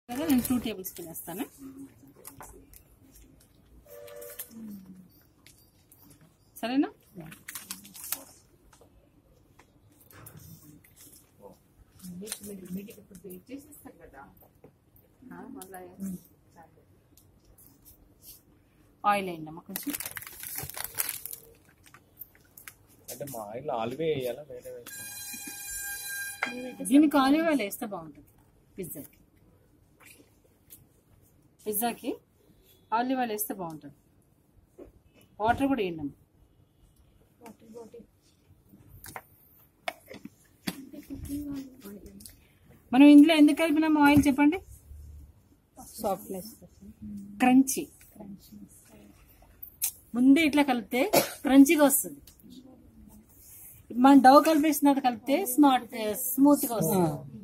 కదా నేను two table spoon వేస్తాను సరేనా ఆయిల్ వేయండి అమ్మ కొంచెం అంటే మా ఆయిల్ ఆలివే వేయాలా వేరే వేసుకోవాలి దీనికి ఆలివ్ ఆయిల్ వేస్తే బాగుంటుంది పిజ్జాకి పిజ్జాకి ఆలివ్ ఆయిల్ వేస్తే బాగుంటుంది వాటర్ కూడా వేయండి అమ్మ మనం ఇందులో ఎందుకు కలిపినాము ఆయిల్ చెప్పండి సాఫ్ట్నెస్ క్రంచీ ముందే ఇట్లా కలిపితే క్రంచీగా వస్తుంది మనం డవ్ కలిపేసిన తర్వాత కలిపితే స్మార్ట్ స్మూత్ గా వస్తుంది